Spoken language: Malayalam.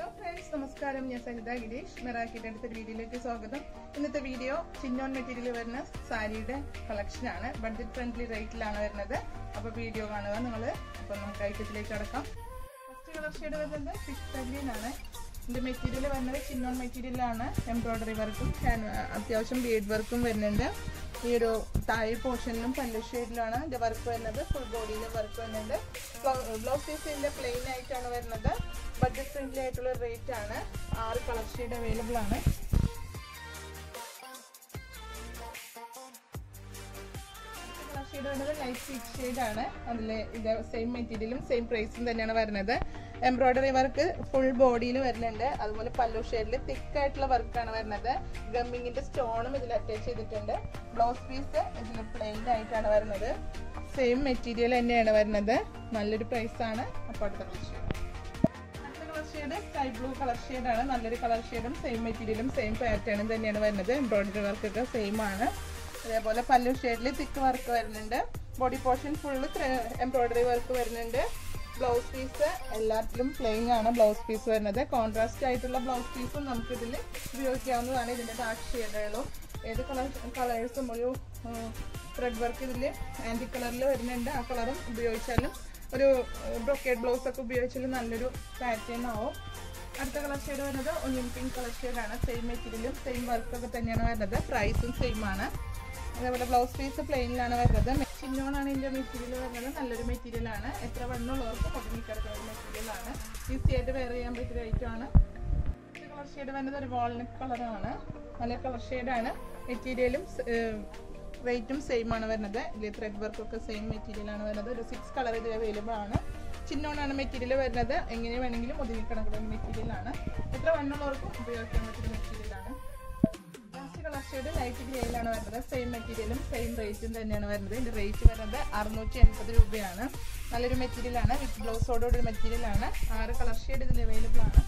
ഹലോ ഫ്രണ്ട്സ് നമസ്കാരം ഞാൻ സഹിത ഗിരീഷ് മെറാക്കിയുടെ അടുത്തൊരു വീഡിയോയിലേക്ക് സ്വാഗതം ഇന്നത്തെ വീഡിയോ ചിന്നോൺ മെറ്റീരിയൽ വരുന്ന സാരിയുടെ കളക്ഷൻ ആണ് ബഡ്ജറ്റ് ഫ്രണ്ട്ലി റേറ്റിലാണ് വരുന്നത് അപ്പൊ വീഡിയോ കാണുക നിങ്ങൾ അപ്പൊ നമുക്ക് ഐറ്റത്തിലേക്ക് കടക്കാം ഫസ്റ്റ് കളർ ഷെയ്ഡ് വരുന്നത് ഫിഷ് ഗ്രീൻ ആണ് ഇതിന്റെ മെറ്റീരിയൽ വരുന്നത് ചിന്നോൺ മെറ്റീരിയലാണ് എംബ്രോയിഡറി വർക്കും അത്യാവശ്യം ബീഡ് വർക്കും വരുന്നുണ്ട് ഈ ഒരു താഴെ പോർഷനിലും പല്ലു ഷെയ്ഡിലാണ് ഇതിന്റെ വർക്ക് വരുന്നത് ഫുൾ ബോഡിയിൽ വർക്ക് വരുന്നുണ്ട് ബ്ലൗസ് പീസ് ഇതിന്റെ പ്ലെയിൻ ആയിട്ടാണ് വരുന്നത് ബഡ്ജറ്റ് ഫ്രണ്ട്ലി ആയിട്ടുള്ള റേറ്റ് ആണ് ആറ് കളർ ഷെയ്ഡ് അവൈലബിൾ ആണ് കളർ ഷെയ്ഡ് വരുന്നത് ലൈറ്റ് പീച്ച് ഷെയ്ഡ് ആണ് അതിൽ ഇത് സെയിം മെറ്റീരിയലും സെയിം പ്രൈസും തന്നെയാണ് വരുന്നത് എംബ്രോയിഡറി വർക്ക് ഫുൾ ബോഡിയിൽ വരുന്നുണ്ട് അതുപോലെ പല്ലു ഷെയ്ഡിൽ തിക്ക് ആയിട്ടുള്ള വർക്കാണ് വരുന്നത് ഗമ്മിങ്ങിന്റെ സ്റ്റോണും ഇതിൽ അറ്റാച്ച് ചെയ്തിട്ടുണ്ട് ബ്ലൗസ് പീസ് ഇതിൽ പ്ലെയിൻ ആയിട്ടാണ് വരുന്നത് സെയിം മെറ്റീരിയൽ തന്നെയാണ് വരുന്നത് നല്ലൊരു പ്രൈസ് ആണ് അപ്പോൾ അടുത്ത കളർ ഷെയ്ഡ് അടുത്ത colour shade sky blue colour ഷെയ്ഡാണ് നല്ലൊരു കളർ ഷെയ്ഡും സെയിം മെറ്റീരിയലും സെയിം പാറ്റേണും തന്നെയാണ് വരുന്നത് എംബ്രോയിഡറി വർക്കൊക്കെ സെയിം ആണ് അതേപോലെ പല്ലു ഷെയ്ഡിൽ തിക്ക് വർക്ക് വരുന്നുണ്ട് body portion full embroidery work വരുന്നുണ്ട് ബ്ലൗസ് പീസ് എല്ലാത്തിലും പ്ലെയിൻ ആണ് ബ്ലൗസ് പീസ് വരുന്നത് കോൺട്രാസ്റ്റ് ആയിട്ടുള്ള ബ്ലൗസ് പീസും നമുക്ക് ഇതിൽ ഉപയോഗിക്കാവുന്നതാണ് ഇതിന്റെ ഡാർക്ക് ഷെയ്ഡുകളും ഏത് കളർ കളേഴ്സും ഒരു ത്രെഡ് വർക്ക് ഇതിൽ ആൻറ്റി കളറിൽ വരുന്നുണ്ട് ആ കളറും ഉപയോഗിച്ചാലും ഒരു ബ്രൊക്കേഡ് ബ്ലൗസ് ഒക്കെ ഉപയോഗിച്ചാലും നല്ലൊരു പാറ്റേൺ ആവും അടുത്ത കളർ ഷെയ്ഡ് വരുന്നത് ഒനിയൻ പിങ്ക് കളർ ഷെയ്ഡാണ് സെയിം മെറ്റീരിയലും സെയിം വർക്കൊക്കെ തന്നെയാണ് വരുന്നത് പ്രൈസും സെയിം ആണ് അതേപോലെ ബ്ലൗസ് പീസ് പ്ലെയിനിലാണ് വരുന്നത് ചിന്നോണാണ് ഇതിന്റെ മെറ്റീരിയൽ വരുന്നത് നല്ലൊരു മെറ്റീരിയൽ ആണ് എത്ര വെണ്ണമുള്ളവർക്ക് ഒതുങ്ങിക്കിടക്കുന്ന ഒരു മെറ്റീരിയൽ ആണ് ഈസി ആയിട്ട് വെയർ ചെയ്യാൻ പറ്റിയ ഐറ്റം ആണ് കളർ ഷെയ്ഡ് വരുന്നത് ഒരു വാൾനട്ട് കളറാണ് നല്ല കളർ ഷെയ്ഡാണ് മെറ്റീരിയലും റേറ്റും സെയിം ആണ് വരുന്നത് ഇതിൽ ത്രെഡ് വർക്ക് ഒക്കെ സെയിം മെറ്റീരിയൽ ആണ് വരുന്നത് ഒരു സിക്സ് കളർ ഇതിൽ അവൈലബിൾ ആണ് ചിന്നോണാണ് മെറ്റീരിയൽ വരുന്നത് എങ്ങനെ വേണമെങ്കിലും ഒതുങ്ങിക്കിടക്കുന്ന മെറ്റീരിയൽ ആണ് എത്ര വണ്ണുള്ളവർക്കും ഉപയോഗിക്കാൻ പറ്റുന്ന മെറ്റീരിയൽ ആണ് ലാസ്റ്റ് കളർ ഷെയ്ഡ് ലൈറ്റ് ഗ്രേയിലാണ് വരുന്നത് സെയിം മെറ്റീരിയലും സെയിം റേറ്റും തന്നെയാണ് വരുന്നത് ഇതിന്റെ റേറ്റ് വരുന്നത് അറുന്നൂറ്റി എൺപത് രൂപയാണ് നല്ലൊരു മെറ്റീരിയൽ ആണ് വിത്ത് ബ്ലൗസോടുകൂടി മെറ്റീരിയൽ ആണ് ആറ് കളർ ഷെയ്ഡ് ഇതിൽ അവൈലബിൾ ആണ്